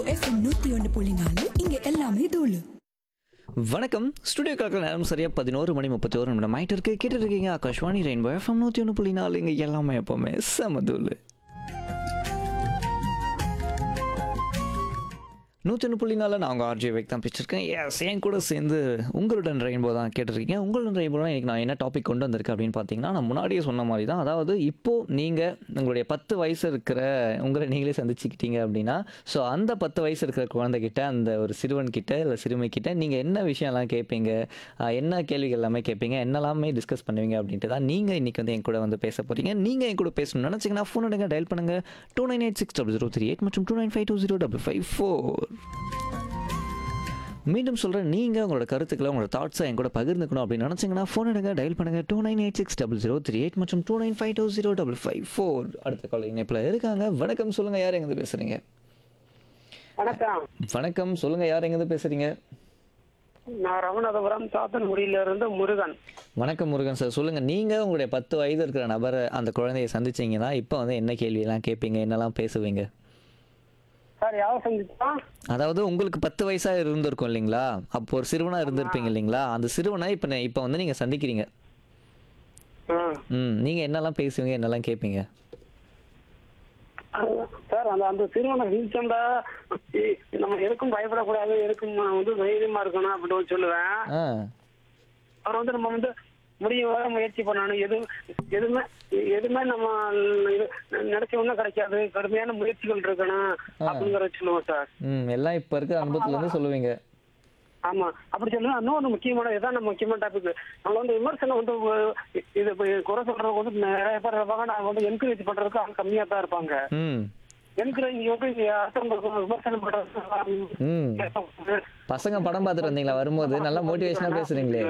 FM நூத்தி ஒன்று புள்ளி நாலு இங்க எல்லாமே தூளு வணக்கம் ஸ்டுடியோ காக்கிற நேரம் சரியாக பதினோரு மணி முப்பத்தி ஒரு நிமிடம் ஆயிட்டு இருக்கு கேட்டு இருக்கீங்க ஆகாஷ்வாணி ரெயின்போ எஃப்எம் நூற்றி ஒன்று புள்ளி நாலு இங்கே எல்லாமே எப்போவுமே சமதூள் நூற்றி ஒன்று புள்ளி நாலில் நான் உங்கள் ஆர்ஜி வேக் தான் பேசியிருக்கேன் எஸ் என் கூட சேர்ந்து உங்களுடன் ரெயின்போ தான் கேட்டிருக்கீங்க உங்களுடன் ரெயின்போ இன்றைக்கி நான் என்ன டாபிக் கொண்டு வந்திருக்கேன் அப்படின்னு பார்த்தீங்கன்னா நான் முன்னாடியே சொன்ன மாதிரி தான் அதாவது இப்போது நீங்கள் உங்களுடைய பத்து வயசு இருக்கிற உங்களை நீங்களே சந்திச்சுக்கிட்டீங்க அப்படின்னா ஸோ அந்த பத்து வயசு இருக்கிற குழந்தைகிட்ட அந்த ஒரு சிறுவன் கிட்ட இல்லை சிறுமி கிட்ட நீங்கள் என்ன விஷயம்லாம் கேட்பீங்க ஆஹ் என்ன கேள்விகள் எல்லாமே கேட்பீங்க என்னெல்லாமே டிஸ்கஸ் பண்ணுவீங்க அப்படின்ட்டு தான் நீங்கள் இன்றைக்கி வந்து என் கூட வந்து பேச போகிறீங்க நீங்கள் என் கூட பேசணும்னு நினச்சிங்கன்னா ஃபோன் எடுங்க டயல் பண்ணுங்கள் two nine eight six double zero three eight மற்றும் two nine five two zero double five four மீண்டும் சொல்கிறேன் நீங்கள் உங்களோட கருத்துக்களை உங்களோட தாட்ஸை என் கூட பகிர்ந்துக்கணும் அப்படின்னு நினச்சிங்கன்னா ஃபோன் எடுங்க டயல் பண்ணுங்கள் two nine eight six double zero three eight மற்றும் two nine five two zero double five four அடுத்த கால இணைப்பில் இருக்காங்க வணக்கம் சொல்லுங்கள் யார் எங்கேருந்து பேசுகிறீங்க வணக்கம் வணக்கம் சொல்லுங்கள் யார் எங்கேருந்து பேசுகிறீங்க நான் ராமநாதபுரம் சாத்தன்குடியில இருந்து முருகன் வணக்கம் முருகன் சார் சொல்லுங்கள் நீங்கள் உங்களுடைய பத்து வயது இருக்கிற நபரை அந்த குழந்தையை சந்திச்சீங்கன்னா இப்போ வந்து என்ன கேள்வியெல்லாம் கேட்பீங்க என்னெல்லாம் பேசுவீங்க சார் யார் சந்திச்சா அதாவது உங்களுக்கு பத்து வயசா இருந்திருக்கும் இல்லைங்களா அப்போ ஒரு சிறுவனா இருந்திருப்பீங்க இல்லைங்களா அந்த சிறுவனை இப்போ நே- இப்போ வந்து நீங்க சந்திக்கிறீங்க ம் நீங்க என்னெல்லாம் பேசுவீங்க என்னெல்லாம் கேட்பீங்க சார் அந்த அந்த சிறுவனை சந்திச்சா நம்ம எதுக்கும் பயப்படக்கூடாது எதுக்கும் வந்து தைரியமா இருக்கணும் அப்படின்னு சொல்லுவேன் ஆ அவர் வந்து நம்ம வந்து முடியும் வரை முயற்சி பண்ணணும் எது எதுவுமே எதுவுமே நம்ம இது நினைச்ச ஒன்றும் கிடைக்காது கடுமையான முயற்சிகள் இருக்கணும் அப்படிங்கறத சொல்லுவோம் சார் ம் எல்லாம் இப்போ இருக்கிற அனுபவத்துல இருந்து சொல்லுவீங்க ஆமா அப்படி சொன்னா இன்னொரு முக்கியமான இதான் நம்ம முக்கியமான டாபிக் நம்ம வந்து விமர்சனம் வந்து ஒ- இது இப்ப குறை சொல்றதுக்கு வந்து நிறைய பேர் இருப்பாங்க நான் வந்து என்கரேஜ் பண்றதுக்கு ஆள் கம்மியா தான் இருப்பாங்க ம் என்கரேஜ் வந்து அடுத்தவங்களுக்கு விமர்சனம் பண்றது ம் பசங்க படம் பார்த்துட்டு வந்தீங்களா வரும்போது நல்லா மோட்டிவேஷனாக பேசுறீங்களே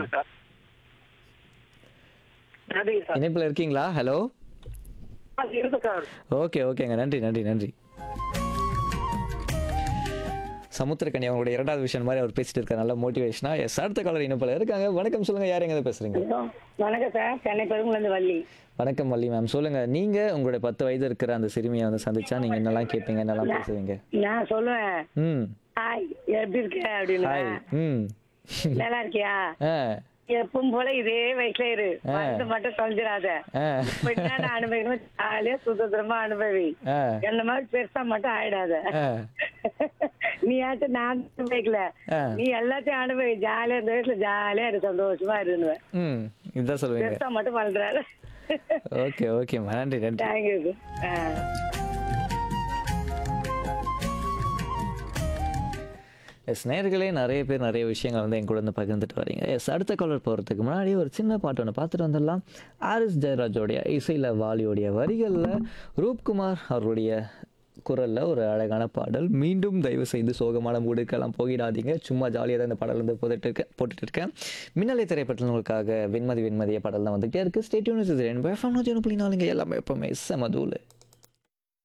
நன்றி சார் இணைப்பில் இருக்கீங்களா ஹலோ ஆ, இருக்கு சார் ஓகே ஓகேங்க நன்றி நன்றி நன்றி சமுத்திரக்கனி அவங்களுடைய இரண்டாவது விஷயம் மாதிரி அவர் பேசிட்டு இருக்காரு நல்ல மோட்டிவேஷனா எஸ் அடுத்த காலர் இணைப்பில் இருக்காங்க வணக்கம் சொல்லுங்க யார் எங்க பேசுறீங்க வணக்கம் சார் சென்னை பெருங்குளந்து வள்ளி வணக்கம் வள்ளி மேம் சொல்லுங்க நீங்க உங்களுடைய பத்து வயது இருக்கிற அந்த சிறுமியை வந்து சந்திச்சா நீங்க என்னெல்லாம் கேட்பீங்க என்னெல்லாம் பேசுவீங்க நான் சொல்லுவேன் ம் ஹாய் எப்படி இருக்க அப்படின்னு ஹாய் ம் நல்லா இருக்கியா ஆ எப்பவும் போல இதே வயசுல இரு வந்து மட்டும் தொலைஞ்சிடாத ஆ இப்ப என்னென்ன அனுபவிக்கணும் ஜாலியா சுதந்திரமா அனுபவி ஆ என்ன மாதிரி பெருசா மட்டும் ஆயிடாத ஆ நீ ஆச்சும் நான் அனுபவிக்கல ஆ. நீ எல்லாத்தையும் அனுபவி ஜாலியா இந்த வயசுல ஜாலியா இரு சந்தோஷமா இருந்துவேன் ம் இதுதான் சொல்லுவீங்க பெருசா மட்டும் வளர்ந்துடாத ஓகே ஓகேம்மா நன்றி நன்றி தேங்க்யூ எஸ் நேர்களே நிறைய பேர் நிறைய விஷயங்கள் வந்து என் கூட வந்து பகிர்ந்துட்டு வரீங்க எஸ் அடுத்த காலர் போகிறதுக்கு முன்னாடி ஒரு சின்ன பாட்டு ஒன்று பார்த்துட்டு வந்துடலாம் ஆரிஸ் ஜெயராஜோடைய இசையில் வாலியோடைய வரிகளில் ரூப்குமார் அவருடைய குரலில் ஒரு அழகான பாடல் மீண்டும் தயவு செய்து சோகமான மூடுக்கெல்லாம் போகிடாதீங்க சும்மா ஜாலியாக தான் இந்த பாடல் வந்து போட்டுட்டு இருக்கேன் போட்டுட்டு இருக்கேன் மின்னலை திரைப்படத்தில் உங்களுக்காக வெண்மதி வெண்மதிய பாடல் தான் வந்துகிட்டே இருக்குது ஸ்டேட்யூன் இது ரெண்டு எஃப்எம் நூற்றி ஒன்று புள்ளி நாலுங்க எல்லாமே எப்பவுமே செமதூள்